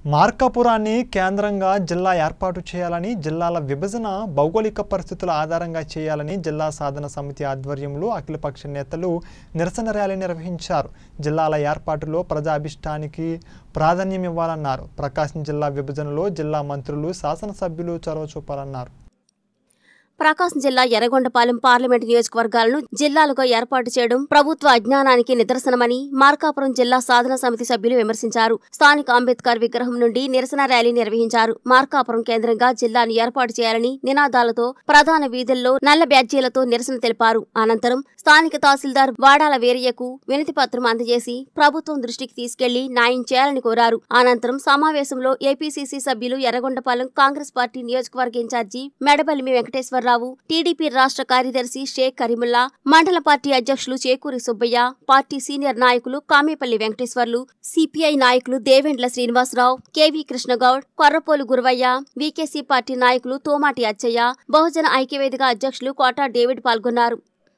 మార్కాపురాన్ని కేంద్రంగా జిల్లా ఏర్పాటు చేయాలని జిల్లాల విభజన భౌగోళిక పరిస్థితుల ఆధారంగా చేయాలని జిల్లా సాధన సమితి ఆధ్వర్యంలో అఖిలపక్ష నేతలు నిరసన ర్యాలీ నిర్వహించారు జిల్లాల ఏర్పాటులో ప్రజాభిష్టానికి ప్రాధాన్యం ఇవ్వాలన్నారు ప్రకాశం జిల్లా విభజనలో జిల్లా మంత్రులు శాసనసభ్యులు చొరవ చూపాలన్నారు ప్రకాశం జిల్లా ఎర్రగొండపాలెం పార్లమెంటు నియోజకవర్గాలను జిల్లాలుగా ఏర్పాటు చేయడం ప్రభుత్వ అజ్ఞానానికి నిదర్శనమని మార్కాపురం జిల్లా సాధన సమితి సభ్యులు విమర్శించారు స్థానిక అంబేద్కర్ విగ్రహం నుండి నిరసన ర్యాలీ నిర్వహించారు మార్కాపురం కేంద్రంగా జిల్లాను ఏర్పాటు చేయాలని నినాదాలతో ప్రధాన వీధుల్లో నల్ల బ్యాడ్జీలతో నిరసన తెలిపారు అనంతరం స్థానిక తహసీల్దార్ వాడాల వీరయ్యకు వినతి పత్రం అందజేసి ప్రభుత్వం దృష్టికి తీసుకెళ్లి న్యాయం చేయాలని కోరారు అనంతరం సమావేశంలో ఏపీసీసీ సభ్యులు ఎర్రగొండపాలెం కాంగ్రెస్ పార్టీ నియోజకవర్గ ఇన్ఛార్జి మెడబలిమి వెంకటేశ్వరరావు టీడీపీ రాష్ట్ర కార్యదర్శి షేక్ కరీముల్లా మండల పార్టీ అధ్యక్షులు చేకూరి సుబ్బయ్య పార్టీ సీనియర్ నాయకులు కామేపల్లి వెంకటేశ్వర్లు సిపిఐ నాయకులు దేవెండ్ల Srinivasarao KV Krishna Goud కొర్రపోలు Guravayya VKC party నాయకులు తోమాటి అచ్చయ్య బహుజన ఐక్యవేదిక అధ్యక్షులు కోటా డేవిడ్ పాల్గొన్నారు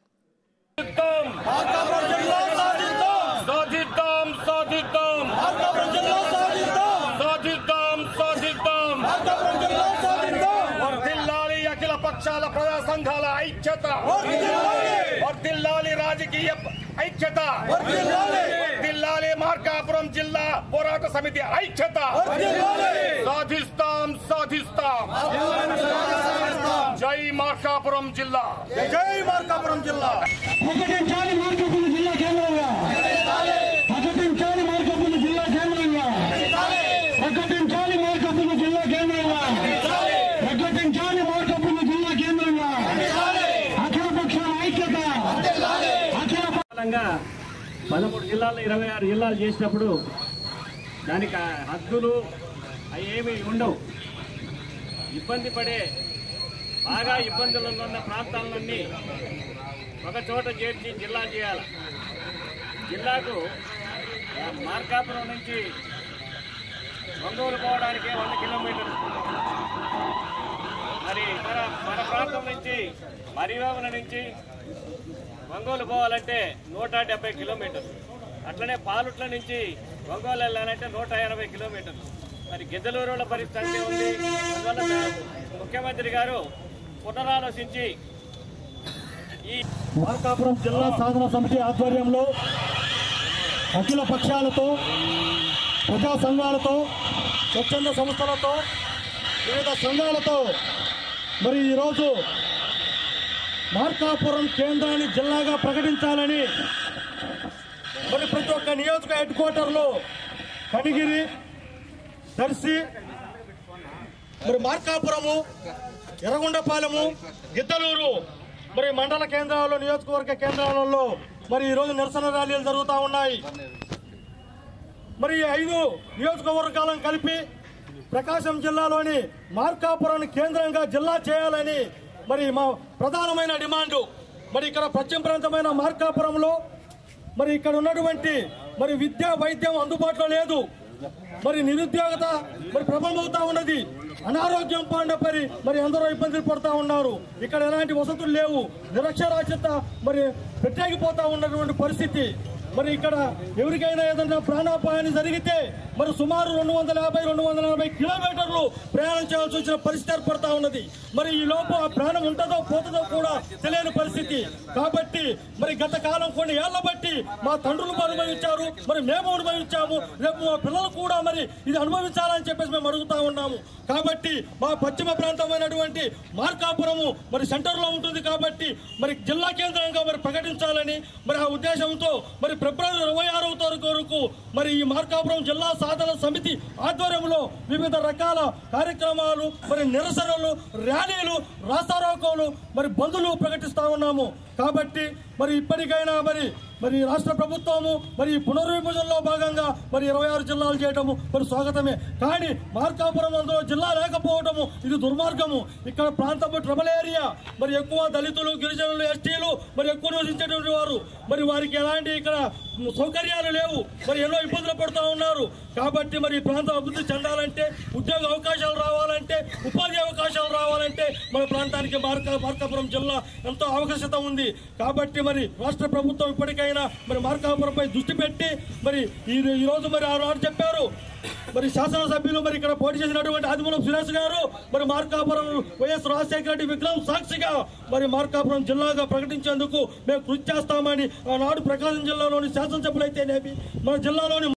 సాధిద్దాం సాధిద్దాం సాధిద్దాం సాధిద్దాం వర్ధిల్లాలి అఖిల పక్షాల ప్రజా సంఘాల ఐక్యత వర్ధిల్లాలి రాజకీయ ఐక్యత వర్ధిల్లాలి మార్కాపురం జిల్లా పోరాట సమితి ఐక్యత సాధిస్తాం సాధిస్తాం జై మార్కాపురం జిల్లా జై మార్కాపురం జిల్లా ప్రకటించాలి మార్కపుల్లి జిల్లా కేంద్రంగా ప్రకటించాలి మార్కపుల్లి జిల్లా కేంద్రంగా ప్రకటించాలి మార్కపుల్లి జిల్లా కేంద్రంగా ప్రకటించాలి మార్కపుల్లి జిల్లా కేంద్రంగా అఖిల పక్షాల ఐక్యత అఖిల ప- కాలంగా పదమూడు జిల్లాల్లో ఇరవై ఆరు జిల్లాలు చేసినప్పుడు దానికి ఆ హద్దులు అవి ఏమి ఉండవు ఇబ్బంది పడే బాగా ఇబ్బందులు ఉన్న ప్రాంతాలన్నీ ఒక చోట చేర్చి జిల్లా చేయాలి జిల్లాకు ఆ, మార్కాపురం నుంచి ఒంగోలు పోవడానికి వంద కిలోమీటర్లు మరి మన మన ప్రాంతం నుంచి మరివాముల నుంచి ఒంగోలు పోవాలంటే నూట డెబ్బై కిలోమీటర్లు అట్లనే పాలుట్ల నుంచి ఒంగోలు వెళ్ళాలంటే నూట ఎనభై కిలోమీటర్లు మరి గిద్దలూరుల పరిస్థితి అంటే ఉంది అందువల్ల ముఖ్యమంత్రి గారు పునరాలోచించి ఈ మార్కాపురం జిల్లా సాధన సమితి ఆధ్వర్యంలో అఖిల పక్షాలతో ప్రజా సంఘాలతో స్వచ్ఛంద సంస్థలతో వివిధ సంఘాలతో మరి ఈరోజు మార్కాపురం కేంద్రాన్ని జిల్లాగా ప్రకటించాలని మరి ప్రతి ఒక్క నియోజక హెడ్ క్వార్టర్లో కనిగిరి దర్శి మరి మార్కాపురము ఎర్రగొండపాలెము గిద్దలూరు మరి మండల కేంద్రాల్లో నియోజకవర్గ కేంద్రాలలో మరి ఈరోజు నిరసన ర్యాలీలు జరుగుతూ ఉన్నాయి మరి ఈ ఐదు నియోజకవర్గాలను కలిపి ప్రకాశం జిల్లాలోని మార్కాపురాన్ని కేంద్రంగా జిల్లా చేయాలని మరి మా ప్రధానమైన డిమాండు మరి ఇక్కడ పశ్చిమ ప్రాంతమైన మార్కాపురంలో మరి ఇక్కడ ఉన్నటువంటి మరి విద్యా వైద్యం అందుబాటులో లేదు మరి నిరుద్యోగత మరి ప్రబలమవుతా ఉన్నది అనారోగ్యం పాండపరి మరి అందరూ ఇబ్బందులు పడుతూ ఉన్నారు ఇక్కడ ఎలాంటి వసతులు లేవు నిరక్షరాస్యత మరి పెట్టాగిపోతా ఉన్నటువంటి పరిస్థితి మరి ఇక్కడ ఎవరికైనా ఏదైనా ప్రాణాపాయాన్ని జరిగితే మరి సుమారు రెండు వందల యాభై రెండు వందల నలభై కిలోమీటర్లు ప్రయాణం చేయాల్సి వచ్చిన పరిస్థితి ఏర్పడతా ఉన్నది మరి ఈ లోపు ఆ ప్రాణం ఉంటుందో పోతుందో కూడా తెలియని పరిస్థితి కాబట్టి మరి గత కాలం కొన్ని ఏళ్ల బట్టి మా తండ్రులు అనుభవించారు మరి మేము అనుభవించాము రేపు మా పిల్లలు కూడా మరి ఇది అనుభవించాలని చెప్పేసి మేము అడుగుతా ఉన్నాము కాబట్టి మా పశ్చిమ ప్రాంతమైనటువంటి మార్కాపురము మరి సెంటర్ లో ఉంటుంది కాబట్టి మరి జిల్లా కేంద్రంగా మరి ప్రకటించాలని మరి ఆ ఉద్దేశంతో మరి ఫిబ్రవరి ఇరవై ఆరవ తారీఖు వరకు మరి ఈ మార్కాపురం జిల్లా సాధన సమితి ఆధ్వర్యంలో వివిధ రకాల కార్యక్రమాలు మరి నిరసనలు ర్యాలీలు రాస్తారోకోలు మరి బంధులు ప్రకటిస్తా ఉన్నాము కాబట్టి మరి ఇప్పటికైనా మరి మరి రాష్ట్ర ప్రభుత్వము మరి ఈ పునర్విభజనలో భాగంగా మరి ఇరవై ఆరు జిల్లాలు చేయటము మరి స్వాగతమే కానీ మార్కాపురం అందులో జిల్లా లేకపోవటము ఇది దుర్మార్గము ఇక్కడ ప్రాంతము ట్రబల్ ఏరియా మరి ఎక్కువ దళితులు గిరిజనులు ఎస్టీలు మరి ఎక్కువ నివసించేటువంటి వారు మరి వారికి ఎలాంటి ఇక్కడ సౌకర్యాలు లేవు మరి ఎన్నో ఇబ్బందులు పడుతూ ఉన్నారు కాబట్టి మరి ఈ ప్రాంతం అభివృద్ధి చెందాలంటే ఉద్యోగ అవకాశాలు రావాలంటే ఉపాధి అవకాశాలు అవకాశాలు రావాలంటే మన ప్రాంతానికి మార్కా మార్కాపురం జిల్లా ఎంతో అవకాశత ఉంది కాబట్టి మరి రాష్ట్ర ప్రభుత్వం ఇప్పటికైనా మరి మార్కాపురంపై దృష్టి పెట్టి మరి ఈ ఈ రోజు మరి ఆ నాడు చెప్పారు మరి శాసనసభ్యులు మరి ఇక్కడ పోటీ చేసినటువంటి ఆదిమూలం సురేష్ గారు మరి మార్కాపురం వైఎస్ రాజశేఖర రెడ్డి విగ్రహం సాక్షిగా మరి మార్కాపురం జిల్లాగా ప్రకటించేందుకు మేము కృషి చేస్తామని ఆనాడు ప్రకాశం జిల్లాలోని శాసనసభ్యులైతేనేమి మన జిల్లాలోని